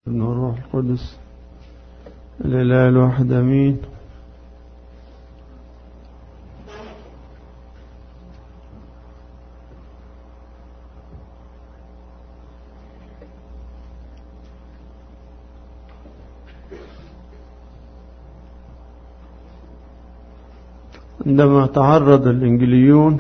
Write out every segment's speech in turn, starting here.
ابن الروح القدس الإله الواحد أمين عندما تعرض الإنجليون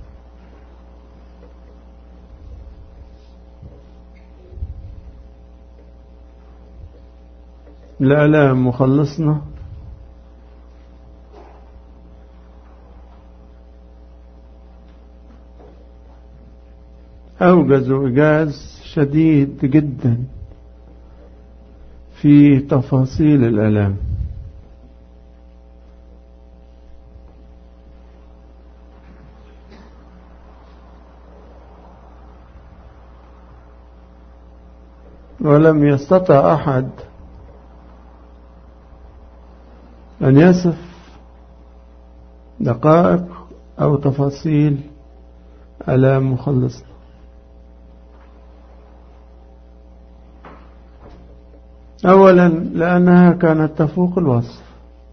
لآلام مخلصنا أوجزوا إجاز شديد جدا في تفاصيل الآلام ولم يستطع أحد أن يصف دقائق أو تفاصيل ألام مخلصنا أولا لأنها كانت تفوق الوصف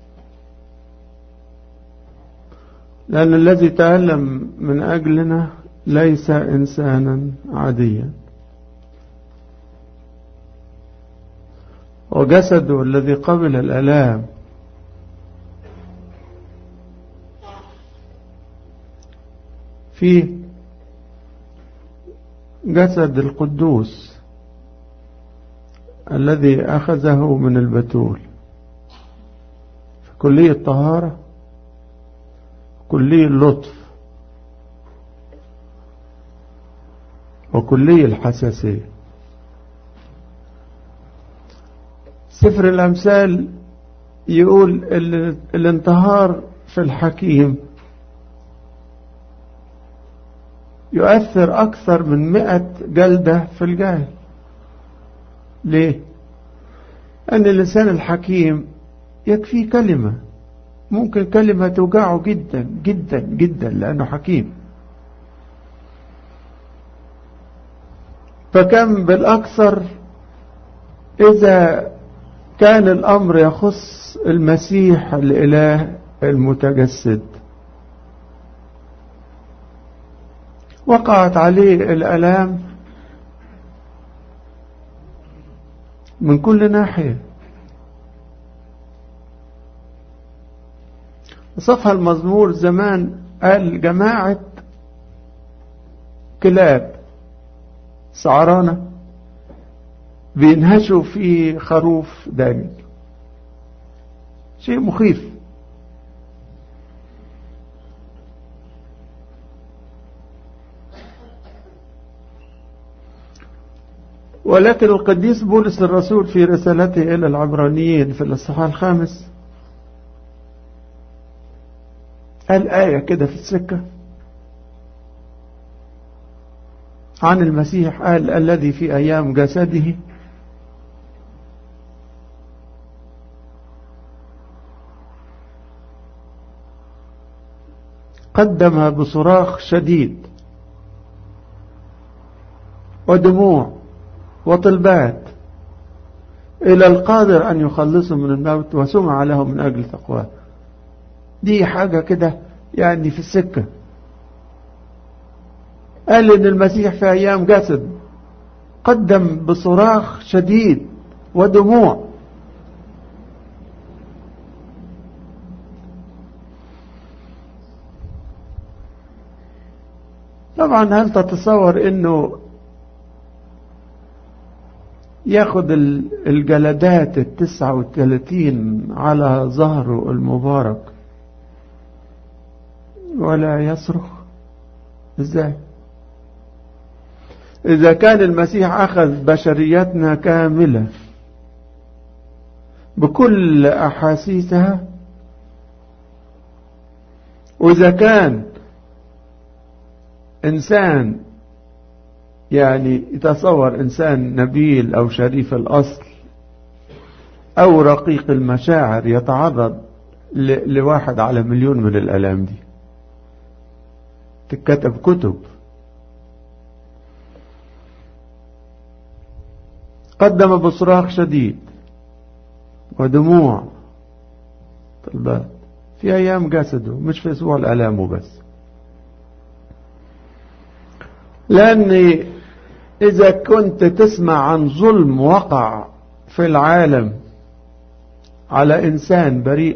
لأن الذي تألم من أجلنا ليس إنسانا عاديا وجسده الذي قبل الألام في جسد القدوس الذي أخذه من البتول في كلية الطهارة كلية اللطف وكلية الحساسية سفر الأمثال يقول الانتهار في الحكيم يؤثر أكثر من مئة جلدة في الجاهل ليه؟ أن الإنسان الحكيم يكفي كلمة ممكن كلمة توجعه جدا جدا جدا لأنه حكيم فكم بالأكثر إذا كان الأمر يخص المسيح الإله المتجسد وقعت عليه الألام من كل ناحية صفها المزمور زمان قال جماعة كلاب سعرانة بينهشوا في خروف داني شيء مخيف ولكن القديس بولس الرسول في رسالته إلى العبرانيين في الإصحاح الخامس قال آية كده في السكة عن المسيح قال الذي في أيام جسده قدم بصراخ شديد ودموع وطلبات إلى القادر أن يخلصه من الموت وسمع له من أجل تقواه دي حاجة كده يعني في السكة قال إن المسيح في أيام جسد قدم بصراخ شديد ودموع طبعا هل تتصور انه ياخد الجلدات التسعة والثلاثين على ظهره المبارك ولا يصرخ ازاي اذا كان المسيح اخذ بشريتنا كاملة بكل احاسيسها واذا كان انسان يعني يتصور إنسان نبيل أو شريف الأصل أو رقيق المشاعر يتعرض لواحد على مليون من الألام دي تتكتب كتب قدم بصراخ شديد ودموع طلبات في أيام جسده مش في أسبوع الآلام وبس لأني إذا كنت تسمع عن ظلم وقع في العالم على إنسان بريء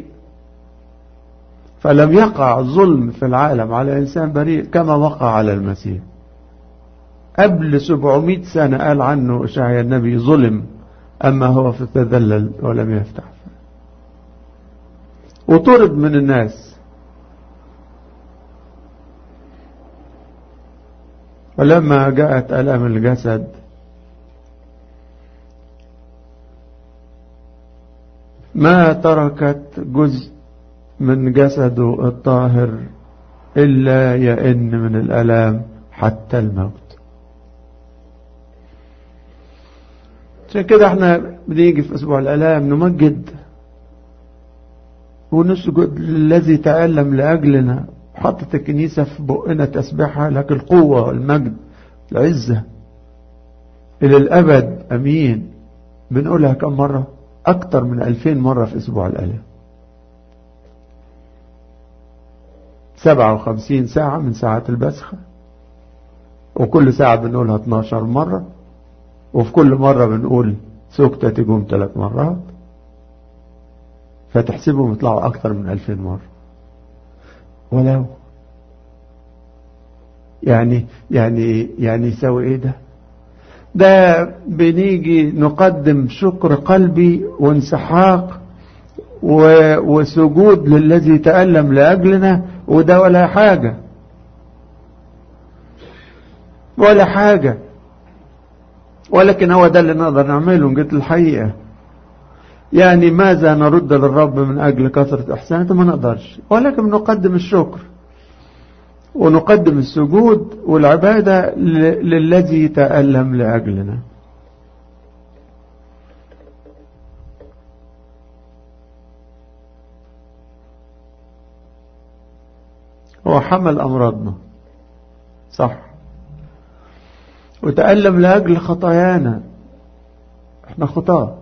فلم يقع ظلم في العالم على إنسان بريء كما وقع على المسيح قبل 700 سنة قال عنه إشعيا النبي ظلم أما هو فتذلل ولم يفتح وطرد من الناس ولما جاءت ألام الجسد ما تركت جزء من جسده الطاهر إلا يئن من الألام حتى الموت عشان كده احنا بنيجي في أسبوع الألام نمجد ونسجد للذي تألم لأجلنا حطت الكنيسة في بقنا تسبحها لك القوة والمجد العزة إلى الأبد أمين بنقولها كم مرة أكتر من ألفين مرة في أسبوع الألام سبعة وخمسين ساعة من ساعات البسخة وكل ساعة بنقولها 12 مرة وفي كل مرة بنقول سكتة تجوم ثلاث مرات فتحسبهم يطلعوا أكثر من ألفين مرة ولو يعني يعني يعني يساوي ايه ده ده بنيجي نقدم شكر قلبي وانسحاق وسجود للذي تألم لأجلنا وده ولا حاجة ولا حاجة ولكن هو ده اللي نقدر نعمله نجد الحقيقة يعني ماذا نرد للرب من أجل كثرة إحسانته ما نقدرش ولكن نقدم الشكر ونقدم السجود والعبادة للذي تألم لأجلنا هو حمل أمراضنا صح وتألم لأجل خطايانا احنا خطاه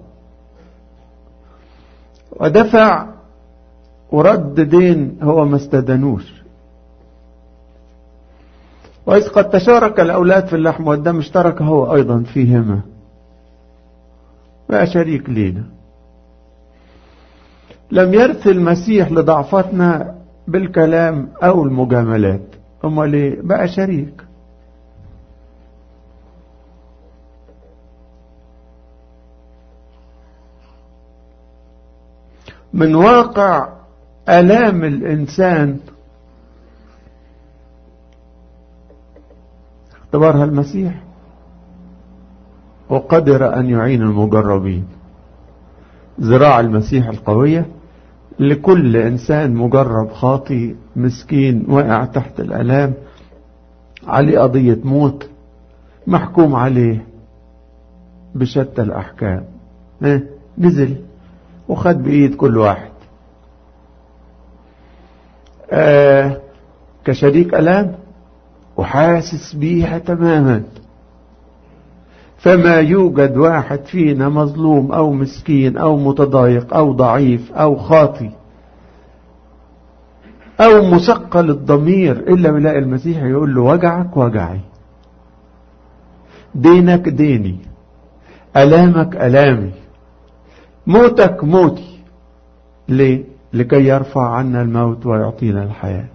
ودفع ورد دين هو ما استدنوش وإذ قد تشارك الأولاد في اللحم والدم اشترك هو أيضا فيهما بقى شريك لينا لم يرث المسيح لضعفتنا بالكلام أو المجاملات أمال ليه بقى شريك من واقع ألام الإنسان اختبرها المسيح وقدر أن يعين المجربين ذراع المسيح القوية لكل إنسان مجرب خاطي مسكين واقع تحت الألام عليه قضية موت محكوم عليه بشتى الأحكام نزل وخد بإيد كل واحد آه كشريك ألام وحاسس بيها تماما فما يوجد واحد فينا مظلوم أو مسكين أو متضايق أو ضعيف أو خاطي أو مثقل الضمير إلا بلاقي المسيح يقول له وجعك وجعي دينك ديني ألامك ألامي موتك موتي ليه لكي يرفع عنا الموت ويعطينا الحياة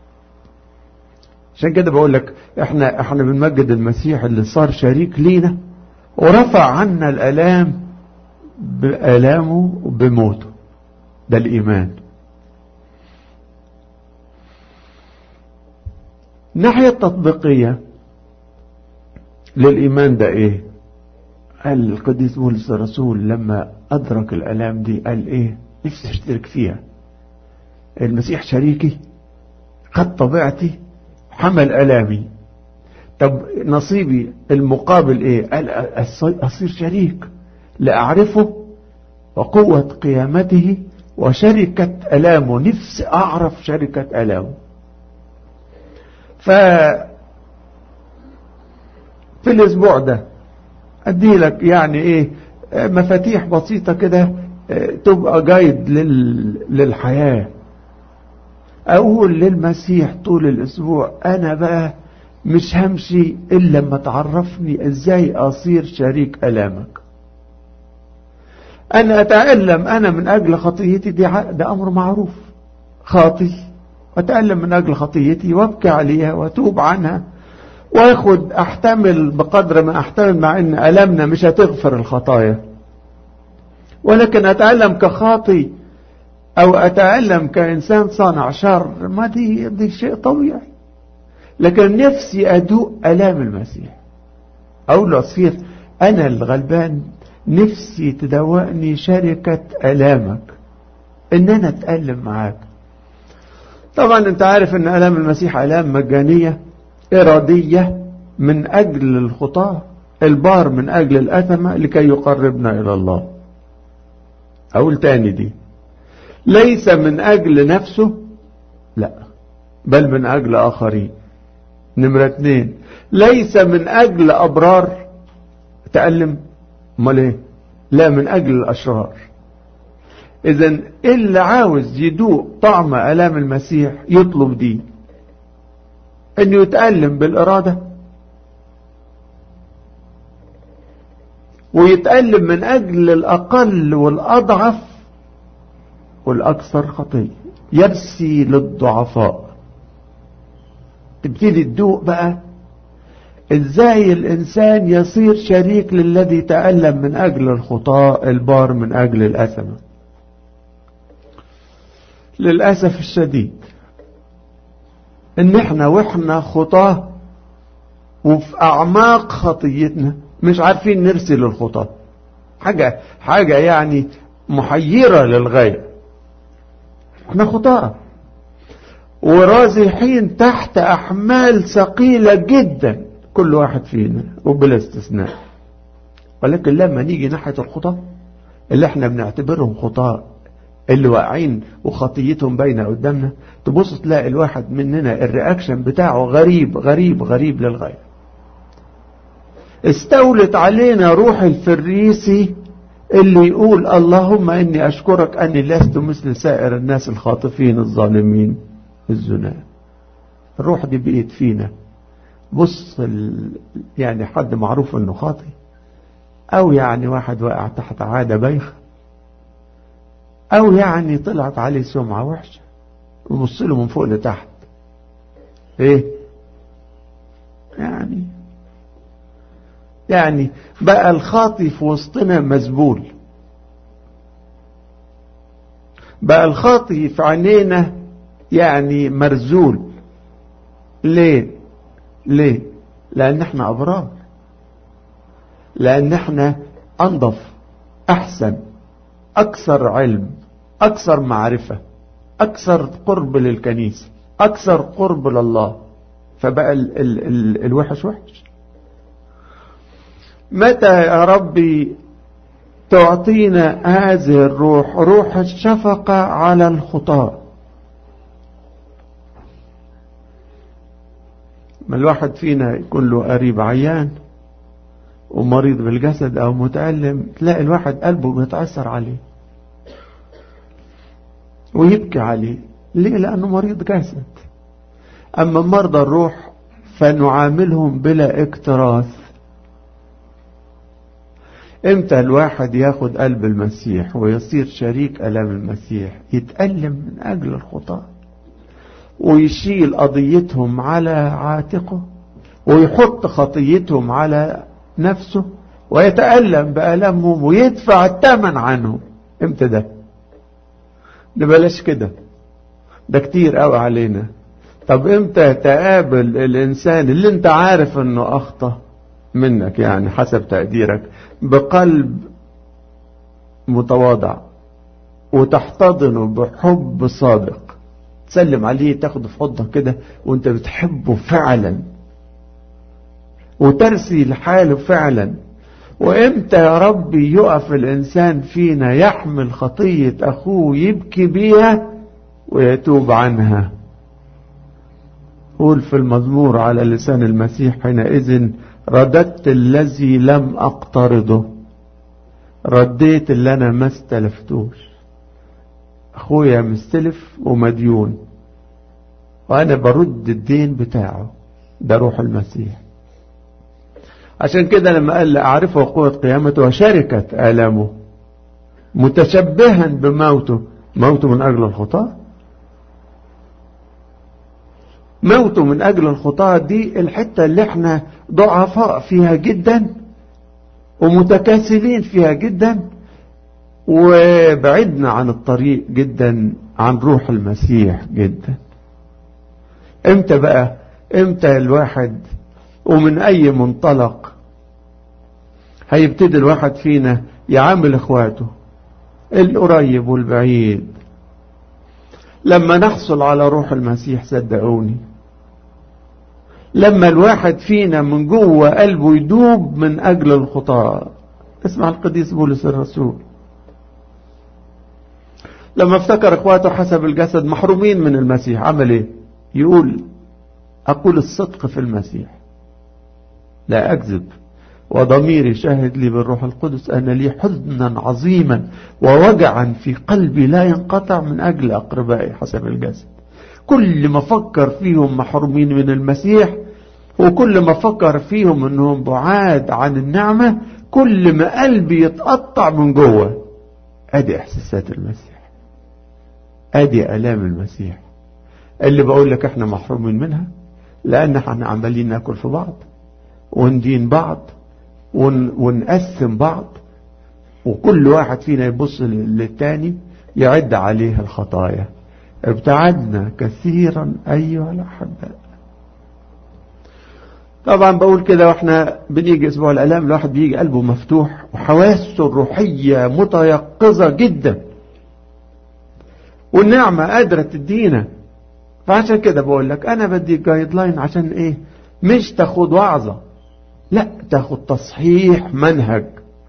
عشان كده بقول لك احنا احنا بنمجد المسيح اللي صار شريك لينا ورفع عنا الالام بآلامه وبموته ده الإيمان الناحية التطبيقية للإيمان ده إيه قال القديس بولس الرسول لما أدرك الألام دي قال إيه نفسي أشترك فيها المسيح شريكي خد طبيعتي حمل ألامي طب نصيبي المقابل إيه قال أصير شريك لأعرفه وقوة قيامته وشركة ألامه نفسي أعرف شركة ألامه ف في الأسبوع ده ادي لك يعني ايه مفاتيح بسيطة كده تبقى جايد لل... للحياة اقول للمسيح طول الاسبوع انا بقى مش همشي الا لما تعرفني ازاي اصير شريك الامك انا اتألم انا من اجل خطيتي دي ده امر معروف خاطي واتألم من اجل خطيتي وابكي عليها واتوب عنها واخد احتمل بقدر ما احتمل مع ان المنا مش هتغفر الخطايا ولكن اتألم كخاطي او اتألم كانسان صانع شر ما دي, دي شيء طبيعي لكن نفسي ادوق الام المسيح اقول له اصير انا الغلبان نفسي تدوقني شركة الامك ان انا اتألم معاك طبعا انت عارف ان الام المسيح الام مجانية ارادية من اجل الخطاة البار من اجل الاثمة لكي يقربنا الى الله اقول تاني دي ليس من اجل نفسه لا بل من اجل اخرين نمرة اتنين ليس من اجل ابرار تألم امال ايه لا من اجل الاشرار اذا اللي عاوز يدوق طعم الام المسيح يطلب دي انه يتألم بالارادة ويتألم من اجل الاقل والاضعف والاكثر خطية يرسي للضعفاء تبتدي تدوق بقى ازاي الانسان يصير شريك للذي تألم من اجل الخطاء البار من اجل الاثمة للأسف الشديد ان احنا واحنا خطاه وفي اعماق خطيتنا مش عارفين نرسل الخطاه حاجة حاجة يعني محيرة للغاية احنا خطاه ورازحين تحت احمال ثقيلة جدا كل واحد فينا وبلا استثناء ولكن لما نيجي ناحية الخطاة اللي احنا بنعتبرهم خطاة اللي واقعين وخطيتهم باينة قدامنا تبص تلاقي الواحد مننا الرياكشن بتاعه غريب غريب غريب للغاية استولت علينا روح الفريسي اللي يقول اللهم اني اشكرك اني لست مثل سائر الناس الخاطفين الظالمين الزنا الروح دي بقيت فينا بص ال... يعني حد معروف انه خاطي او يعني واحد واقع تحت عادة بايخة او يعني طلعت عليه سمعة وحشة وبص له من فوق لتحت ايه يعني يعني بقى الخاطي في وسطنا مزبول بقى الخاطي في عينينا يعني مرزول ليه ليه لان احنا ابرار لان احنا انضف احسن اكثر علم اكثر معرفة اكثر قرب للكنيسة اكثر قرب لله فبقى ال ال ال الوحش وحش متى يا ربي تعطينا هذه الروح روح الشفقة على الخطاه ما الواحد فينا يكون له قريب عيان ومريض بالجسد او متألم تلاقي الواحد قلبه بيتأثر عليه ويبكي عليه ليه لأنه مريض جسد أما مرضى الروح فنعاملهم بلا اكتراث امتى الواحد ياخد قلب المسيح ويصير شريك ألم المسيح يتألم من أجل الخطاه ويشيل قضيتهم على عاتقه ويحط خطيتهم على نفسه ويتألم بألمهم ويدفع الثمن عنهم امتى ده ده بلاش كده ده كتير قوي علينا طب امتى تقابل الانسان اللي انت عارف انه اخطأ منك يعني حسب تقديرك بقلب متواضع وتحتضنه بحب صادق تسلم عليه تاخده في حضنك كده وانت بتحبه فعلا وترسي لحاله فعلا وامتى يا ربي يقف الانسان فينا يحمل خطية اخوه يبكي بيها ويتوب عنها قول في المزمور على لسان المسيح حينئذ رددت الذي لم أقترضه رديت اللي أنا ما استلفتوش أخويا مستلف ومديون وأنا برد الدين بتاعه ده روح المسيح عشان كده لما قال أعرفه قوة قيامته وشركة آلامه متشبها بموته موته من أجل الخطاة موته من أجل الخطاة دي الحتة اللي احنا ضعفاء فيها جدا ومتكاسلين فيها جدا وبعدنا عن الطريق جدا عن روح المسيح جدا امتى بقى امتى الواحد ومن اي منطلق هيبتدي الواحد فينا يعامل اخواته القريب والبعيد لما نحصل على روح المسيح صدقوني لما الواحد فينا من جوه قلبه يدوب من اجل الخطاة اسمع القديس بولس الرسول لما افتكر اخواته حسب الجسد محرومين من المسيح عمل ايه يقول اقول الصدق في المسيح لا اكذب وضميري شاهد لي بالروح القدس أن لي حزنا عظيما ووجعا في قلبي لا ينقطع من أجل أقربائي حسب الجسد كل ما فكر فيهم محرومين من المسيح وكل ما فكر فيهم أنهم بعاد عن النعمة كل ما قلبي يتقطع من جوه أدي إحساسات المسيح أدي ألام المسيح اللي بقول لك احنا محرومين منها لأن احنا عمالين ناكل في بعض وندين بعض ون ونقسم بعض وكل واحد فينا يبص للتاني يعد عليه الخطايا ابتعدنا كثيرا أيها الأحباء طبعا بقول كده واحنا بنيجي اسبوع الالام الواحد بيجي قلبه مفتوح وحواسه الروحيه متيقظه جدا والنعمه قادره تدينا فعشان كده بقول لك انا بدي جايد لاين عشان ايه مش تاخد وعظه لا تاخد تصحيح منهج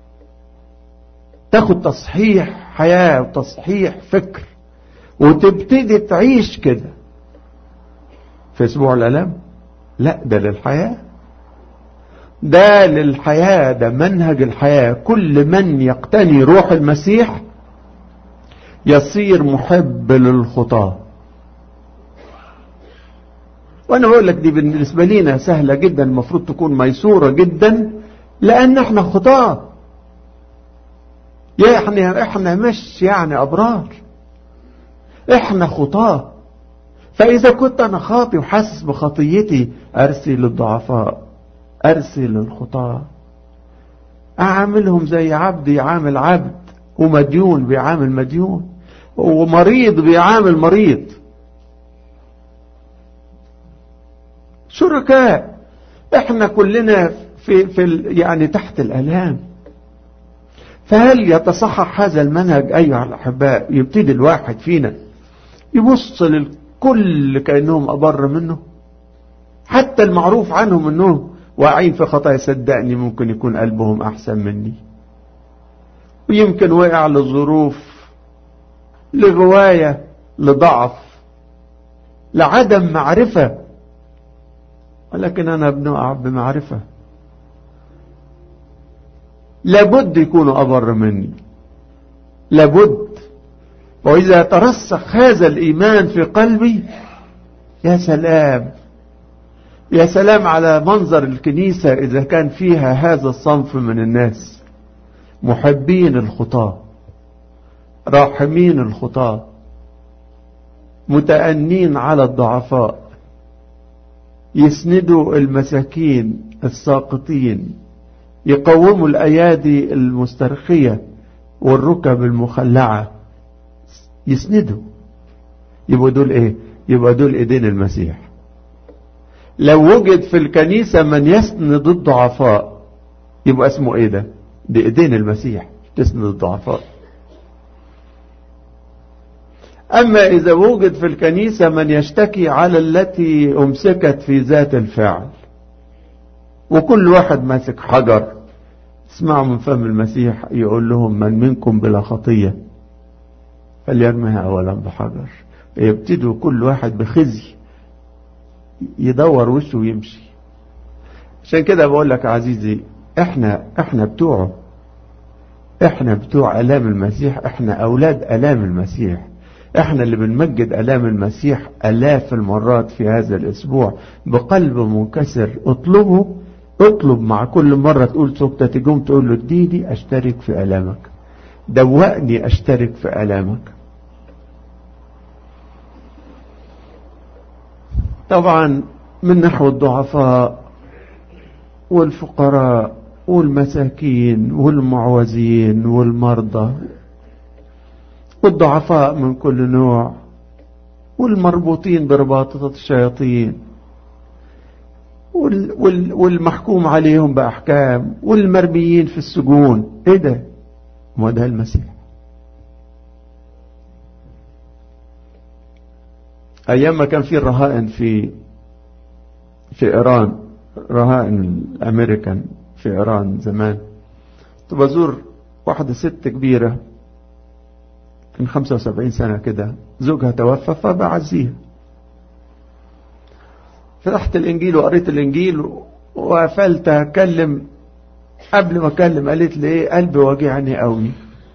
تاخد تصحيح حياة وتصحيح فكر وتبتدي تعيش كده في اسبوع الالام لا ده للحياة ده للحياة ده منهج الحياة كل من يقتني روح المسيح يصير محب للخطاه وانا بقول لك دي بالنسبه لينا سهله جدا المفروض تكون ميسوره جدا لان احنا خطاه يا احنا احنا مش يعني ابرار احنا خطاه فاذا كنت انا خاطي وحاسس بخطيتي ارسي للضعفاء ارسي للخطاه اعاملهم زي عبد يعامل عبد ومديون بيعامل مديون ومريض بيعامل مريض شركاء احنا كلنا في في يعني تحت الالام فهل يتصحح هذا المنهج ايها الاحباء يبتدي الواحد فينا يبص للكل كانهم ابر منه حتى المعروف عنهم انهم واقعين في خطايا صدقني ممكن يكون قلبهم احسن مني ويمكن وقع لظروف لغوايه لضعف لعدم معرفه ولكن أنا بنقع بمعرفة لابد يكونوا أبر مني لابد وإذا ترسخ هذا الإيمان في قلبي يا سلام يا سلام على منظر الكنيسة إذا كان فيها هذا الصنف من الناس محبين الخطاة راحمين الخطاة متأنين على الضعفاء يسندوا المساكين الساقطين يقوموا الأيادي المسترخية والركب المخلعة يسندوا يبقوا دول ايه يبقى دول ايدين المسيح لو وجد في الكنيسة من يسند الضعفاء يبقى اسمه ايه ده دي ايدين المسيح تسند الضعفاء أما إذا وجد في الكنيسة من يشتكي على التي أمسكت في ذات الفعل وكل واحد ماسك حجر اسمعوا من فم المسيح يقول لهم من منكم بلا خطية فليرميها أولا بحجر يبتدوا كل واحد بخزي يدور وشه ويمشي عشان كده بقول لك يا عزيزي احنا احنا بتوعه احنا بتوع الام المسيح احنا اولاد الام المسيح احنا اللي بنمجد الام المسيح الاف المرات في هذا الاسبوع بقلب منكسر اطلبه اطلب مع كل مرة تقول سكتة تقوم تقول له اديني اشترك في الامك دوقني اشترك في الامك طبعا من نحو الضعفاء والفقراء والمساكين والمعوزين والمرضى والضعفاء من كل نوع والمربوطين برباطة الشياطين وال وال والمحكوم عليهم بأحكام والمرميين في السجون ايه ده ما ده المسيح ايام ما كان في الرهائن في في ايران رهائن الامريكان في ايران زمان كنت بزور واحدة ست كبيرة من 75 سنة كده زوجها توفى فبعزيها فتحت الانجيل وقريت الانجيل وقفلت اكلم قبل ما اكلم قالت لي ايه قلبي واجعني قوي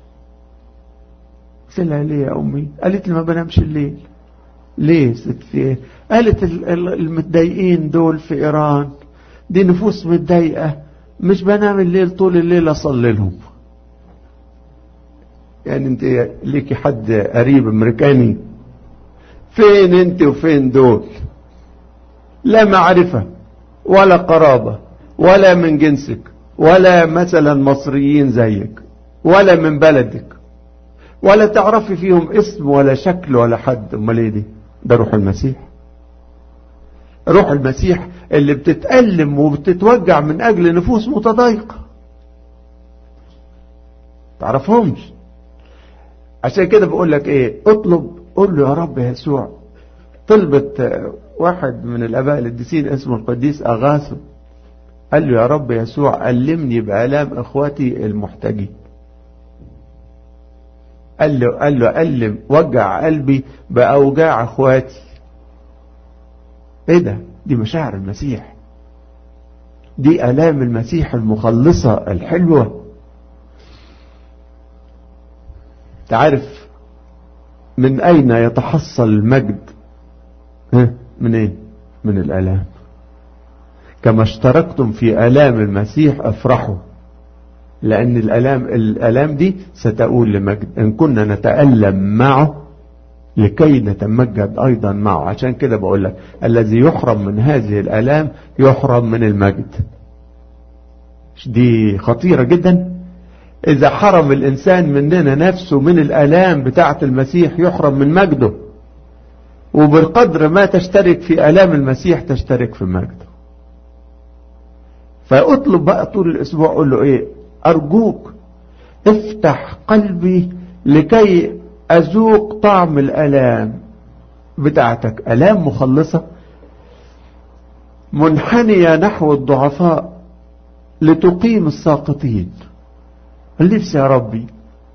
قلت لها ليه يا امي قالت لي ما بنامش الليل ليه ست في ايه قالت المتضايقين دول في ايران دي نفوس متضايقه مش بنام الليل طول الليل اصلي لهم يعني انت ليكي حد قريب امريكاني فين انت وفين دول لا معرفة ولا قرابة ولا من جنسك ولا مثلا مصريين زيك ولا من بلدك ولا تعرفي فيهم اسم ولا شكل ولا حد امال ايه دي ده روح المسيح روح المسيح اللي بتتألم وبتتوجع من اجل نفوس متضايقة تعرفهمش عشان كده بقول لك ايه اطلب قول له يا رب يسوع طلبت واحد من الاباء القديسين اسمه القديس اغاثو قال له يا رب يسوع ألمني بآلام اخواتي المحتاجين قال له قال له ألم وجع قلبي بأوجاع اخواتي ايه ده دي مشاعر المسيح دي آلام المسيح المخلصة الحلوة تعرف من أين يتحصل المجد من ايه من الآلام كما اشتركتم في آلام المسيح افرحوا لأن الآلام الآلام دي ستؤول لمجد إن كنا نتألم معه لكي نتمجد أيضا معه عشان كده بقول لك الذي يحرم من هذه الآلام يحرم من المجد دي خطيرة جدا إذا حرم الإنسان مننا نفسه من الآلام بتاعة المسيح يحرم من مجده وبالقدر ما تشترك في آلام المسيح تشترك في مجده فاطلب بقى طول الأسبوع قول له إيه أرجوك افتح قلبي لكي أذوق طعم الآلام بتاعتك آلام مخلصة منحنية نحو الضعفاء لتقيم الساقطين نفسي يا ربي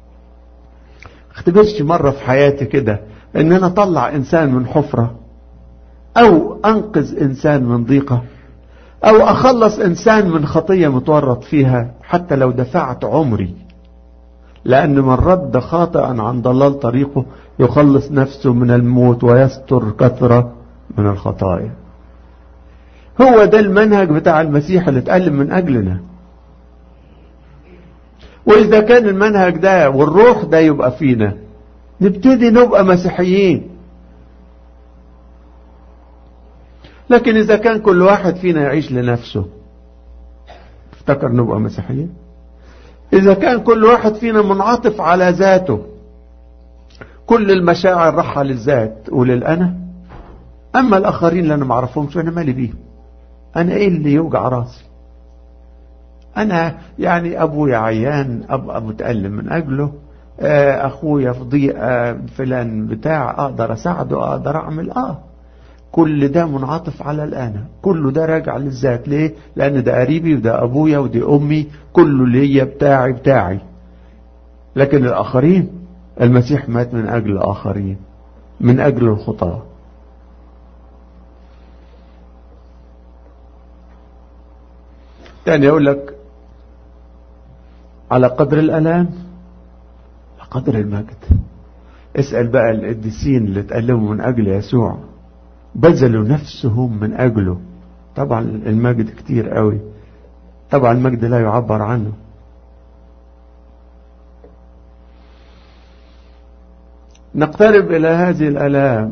اختبرش مرة في حياتي كده ان انا اطلع انسان من حفرة او انقذ انسان من ضيقة او اخلص انسان من خطية متورط فيها حتى لو دفعت عمري لان من رد خاطئا عن ضلال طريقه يخلص نفسه من الموت ويستر كثرة من الخطايا هو ده المنهج بتاع المسيح اللي اتألم من اجلنا واذا كان المنهج ده والروح ده يبقى فينا نبتدي نبقى مسيحيين لكن اذا كان كل واحد فينا يعيش لنفسه افتكر نبقى مسيحيين اذا كان كل واحد فينا منعطف على ذاته كل المشاعر راحة للذات وللأنا أما الآخرين اللي أنا معرفهمش أنا مالي بيهم أنا إيه اللي يوجع راسي أنا يعني أبويا عيان أبقى متألم من أجله أخويا في ضيقة فلان بتاع أقدر أساعده أقدر أعمل آه كل ده منعطف على الأنا كله ده راجع للذات ليه لأن ده قريبي وده أبويا ودي أمي كله ليا بتاعي بتاعي لكن الآخرين المسيح مات من أجل الآخرين من أجل الخطاة تاني يقول لك على قدر الألام على قدر المجد اسأل بقى القديسين اللي اتألموا من أجل يسوع بذلوا نفسهم من أجله طبعا المجد كتير قوي طبعا المجد لا يعبر عنه نقترب إلى هذه الألام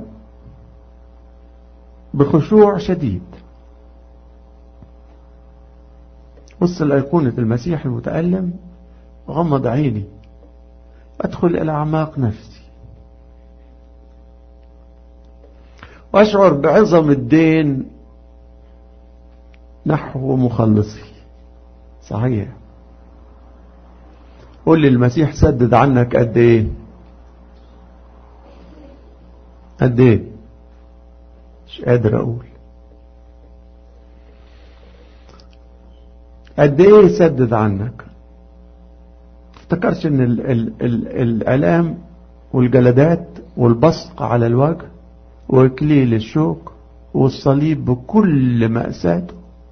بخشوع شديد بص لأيقونة المسيح المتألم غمض عيني أدخل إلى أعماق نفسي وأشعر بعظم الدين نحو مخلصي صحيح قول لي المسيح سدد عنك قد ايه قد ايه مش قادر اقول قد ايه سدد عنك افتكرش ان ال ال ال الالام والجلدات والبصق على الوجه واكليل الشوك والصليب بكل مأساته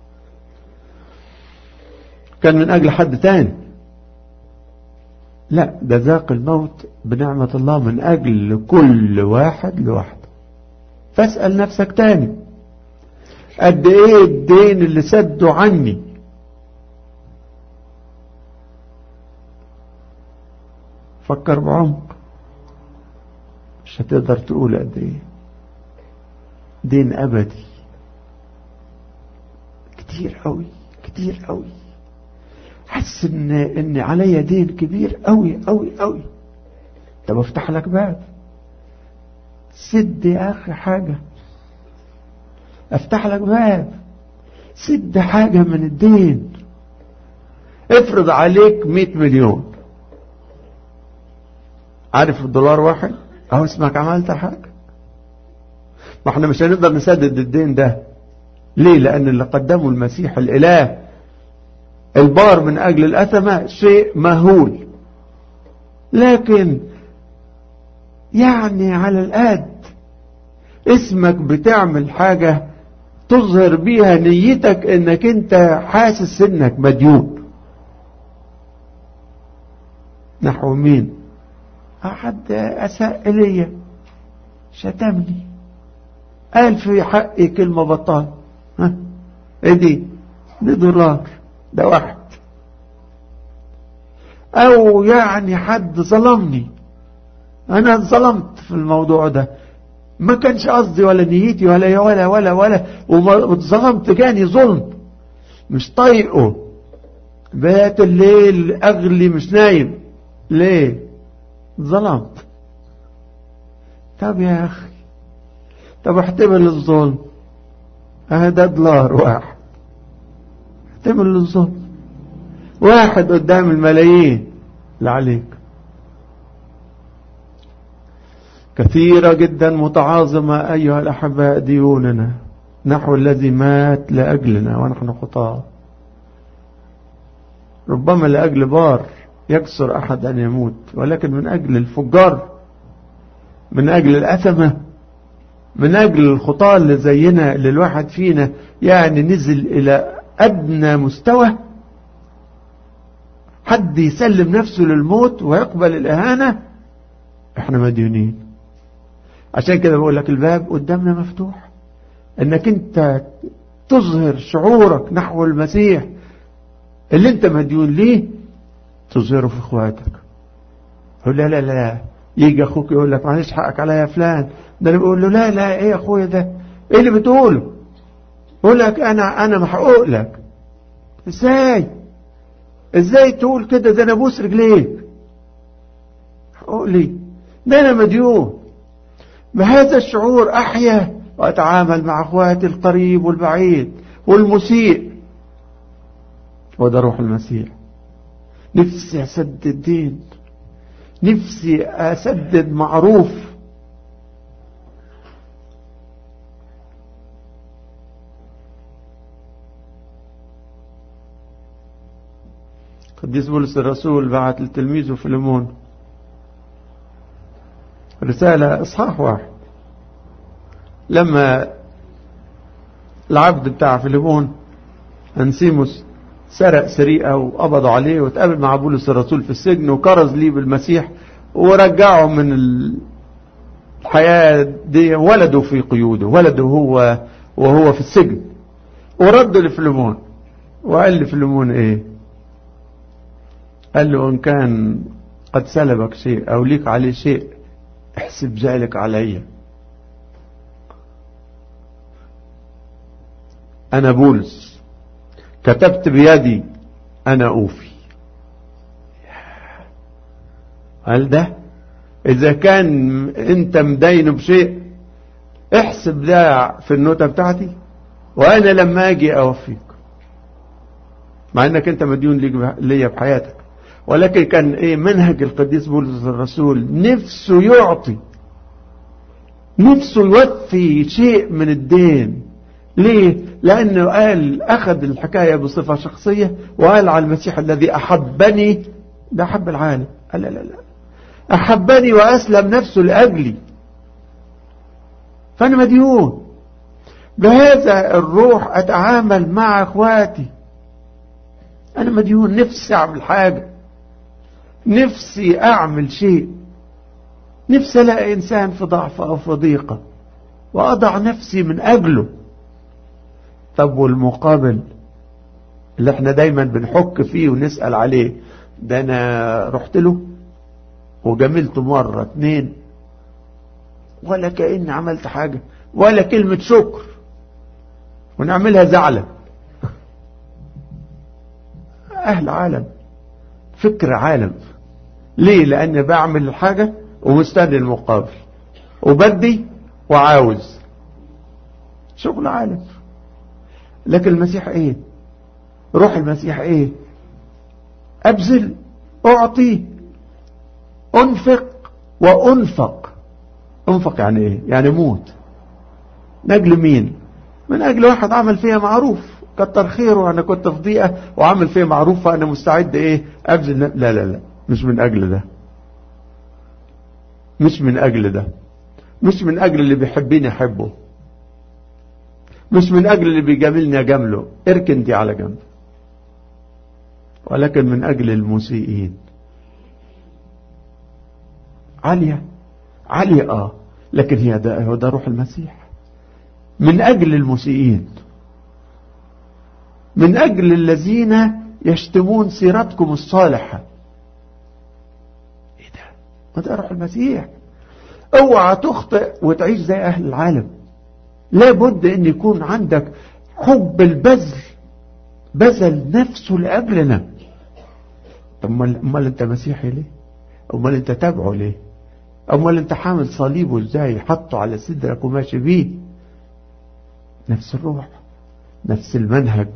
كان من اجل حد تاني لا ده ذاق الموت بنعمة الله من أجل كل واحد لوحده فاسأل نفسك تاني قد ايه الدين اللي سده عني فكر بعمق مش هتقدر تقول قد ايه دين ابدي كتير قوي كتير قوي حس ان ان عليا دين كبير قوي قوي قوي طب افتح لك باب سد يا اخي حاجة افتح لك باب سد حاجة من الدين افرض عليك مئة مليون عارف الدولار واحد اهو اسمك عملت حاجة ما احنا مش هنقدر نسدد الدين ده ليه لان اللي قدمه المسيح الاله البار من أجل الأثمة شيء مهول لكن يعني على القد اسمك بتعمل حاجة تظهر بيها نيتك انك انت حاسس انك مديون نحو مين احد اساء الي شتمني قال في حقي كلمة بطال ها ايه دي دي دولار ده واحد او يعني حد ظلمني انا ظلمت في الموضوع ده ما كانش قصدي ولا نيتي ولا ولا ولا ولا وظلمت جاني ظلم مش طايقه بات الليل اغلي مش نايم ليه ظلمت طب يا اخي طب احتمل الظلم اه ده دولار واحد احتمل الظلم واحد قدام الملايين اللي عليك كثيرة جدا متعاظمة أيها الأحباء ديوننا نحو الذي مات لأجلنا ونحن خطاة ربما لأجل بار يكسر أحد أن يموت ولكن من أجل الفجار من أجل الأثمة من أجل الخطاة اللي زينا اللي الواحد فينا يعني نزل إلى أدنى مستوى حد يسلم نفسه للموت ويقبل الإهانة احنا مديونين عشان كده بقول لك الباب قدامنا مفتوح انك انت تظهر شعورك نحو المسيح اللي انت مديون ليه تظهره في اخواتك يقول لا لا لا يجي اخوك يقول لك معلش حقك عليا يا فلان ده انا بقول له لا لا ايه يا اخويا ده ايه اللي بتقوله يقول لك انا انا محقوق لك ازاي ازاي تقول كده ده انا ابوس رجليك حقوق لي ده انا مديون بهذا الشعور احيا واتعامل مع اخواتي القريب والبعيد والمسيء وده روح المسيح نفسي اسدد دين نفسي اسدد معروف قديس بولس الرسول بعت لتلميذه فيلمون رسالة إصحاح واحد لما العبد بتاع فيلمون أنسيموس سرق سرقة وقبضوا عليه وتقابل مع بولس الرسول في السجن وكرز ليه بالمسيح ورجعه من الحياة دي ولده في قيوده ولده هو وهو في السجن ورد لفليمون وقال لفليمون ايه قال له ان كان قد سلبك شيء او ليك عليه شيء احسب ذلك علي انا بولس كتبت بيدي انا اوفي هل ده اذا كان انت مدينه بشيء احسب ده في النوتة بتاعتي وانا لما اجي اوفيك مع انك انت مديون ليا بحياتك ولكن كان ايه منهج القديس بولس الرسول نفسه يعطي نفسه يوفي شيء من الدين ليه لانه قال اخذ الحكاية بصفة شخصية وقال على المسيح الذي احبني ده احب العالم قال لا لا لا احبني واسلم نفسه لاجلي فانا مديون بهذا الروح اتعامل مع اخواتي انا مديون نفسي اعمل حاجة نفسي اعمل شيء نفسي الاقي انسان في ضعف او في ضيقة واضع نفسي من اجله طب والمقابل اللي احنا دايما بنحك فيه ونسأل عليه ده انا رحت له وجملته مرة اتنين ولا كأني عملت حاجة ولا كلمة شكر ونعملها زعلة أهل عالم فكر عالم ليه لأن بعمل الحاجة ومستني المقابل وبدي وعاوز شغل عالم لكن المسيح ايه روح المسيح ايه ابذل اعطي انفق وانفق انفق يعني ايه يعني موت من اجل مين من اجل واحد عمل فيها معروف كتر خيره انا كنت في ضيقه وعمل فيها معروف فانا مستعد ايه ابذل لا لا لا مش من اجل ده مش من اجل ده مش من اجل اللي بيحبني احبه مش من اجل اللي بيجاملني اجامله اركن دي على جنب ولكن من اجل المسيئين عالية عالية اه لكن هي ده هو ده روح المسيح من اجل المسيئين من اجل الذين يشتمون سيرتكم الصالحة ايه ده ما ده روح المسيح اوعى تخطئ وتعيش زي اهل العالم لابد ان يكون عندك حب البذل بذل نفسه لاجلنا امال امال انت مسيحي ليه امال انت تابعه ليه امال انت حامل صليبه ازاي حطه على صدرك وماشي بيه نفس الروح نفس المنهج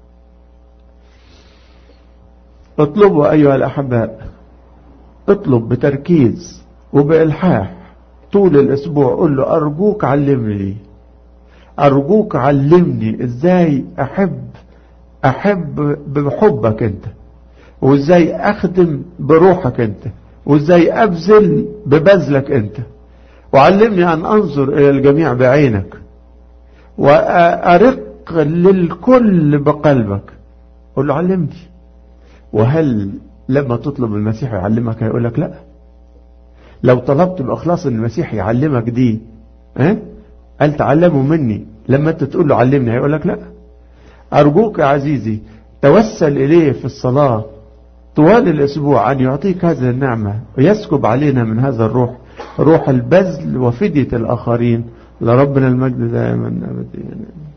اطلبوا ايها الاحباء اطلب بتركيز وبالحاح طول الاسبوع قول له ارجوك علمني ارجوك علمني ازاي احب احب بحبك انت وازاي اخدم بروحك انت وازاي ابذل ببذلك انت وعلمني ان انظر الى الجميع بعينك وارق للكل بقلبك قل له علمني وهل لما تطلب المسيح يعلمك هيقول لك لا لو طلبت باخلاص ان المسيح يعلمك دي ها أه؟ قال تعلموا مني لما انت تقول له علمني هيقول لك لا ارجوك يا عزيزي توسل اليه في الصلاه طوال الأسبوع أن يعطيك هذه النعمة ويسكب علينا من هذا الروح روح البذل وفدية الآخرين لربنا المجد دائما أبديا